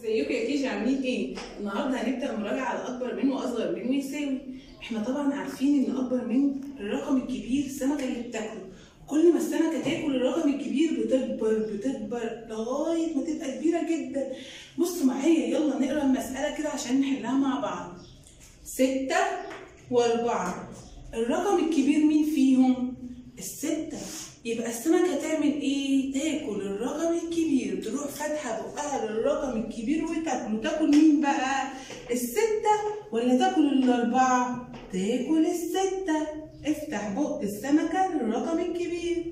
ازيكم يا كيجي عاملين ايه؟ النهارده هنبدا مراجعه على اكبر من واصغر من ويساوي احنا طبعا عارفين ان اكبر من الرقم الكبير السمكه اللي بتاكله كل ما السمكه تاكل الرقم الكبير بتكبر بتكبر لغايه ما تبقى كبيره جدا بصوا معايا يلا نقرا المساله كده عشان نحلها مع بعض ستة وأربعة الرقم الكبير مين فيهم؟ الستة يبقى السمكة تعمل ايه؟ تاكل الرقم الكبير تروح فاتحة بقها للرقم الكبير وتاكله تاكل مين بقى؟ الستة ولا تاكل الأربعة؟ تاكل الستة افتح بق السمكة للرقم الكبير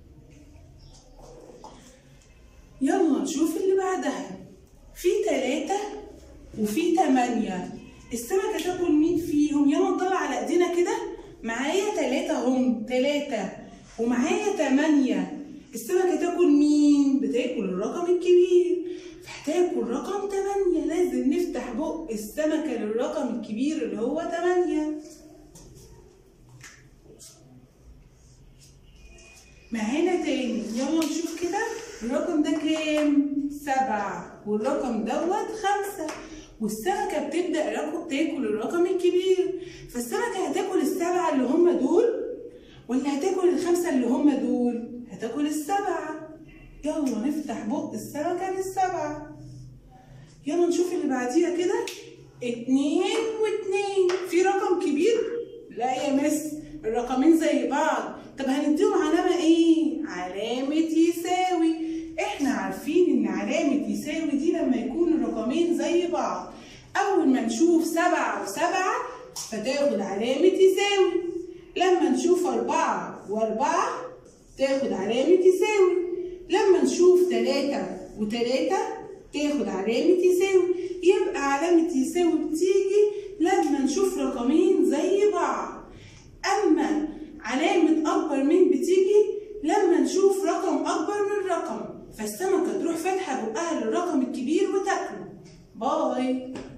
يلا نشوف اللي بعدها في تلاتة وفي تمانية السمكة تاكل مين فيهم؟ يلا نطلع على ايدينا كده معايا تلاتة هم تلاتة ومعايا تمانية السمكة تاكل مين؟ بتاكل الرقم الكبير فهتاكل رقم تمانية لازم نفتح بق السمكة للرقم الكبير اللي هو تمانية معانا تاني يلا نشوف كده الرقم ده كام؟ سبعة والرقم دوت خمسة والسمكة بتبدأ رقم تاكل الرقم الكبير فالسمكة هتاكل السبعة اللي هم دول ولا هتاكل الخمسة اللي هم دول؟ هتاكل السبعة يلا نفتح بق السمكة للسبعة يلا نشوف اللي بعديها كده اتنين واتنين في رقم كبير؟ لا يا مس الرقمين زي بعض طب هنديهم علامة ايه؟ علامة يساوي احنا عارفين ان علامة يساوي دي لما يكون الرقمين زي بعض اول ما نشوف سبعة وسبعة فتاخد علامة يساوي لما نشوف أربعة وأربعة تاخد علامة يساوي لما نشوف تلاتة وتلاتة تاخد علامة يساوي يبقى علامة يساوي بتيجي لما نشوف رقمين زي بعض أما علامة أكبر من بتيجي لما نشوف رقم أكبر من رقم فالسمكة تروح فاتحة بقها للرقم الكبير وتاكله باي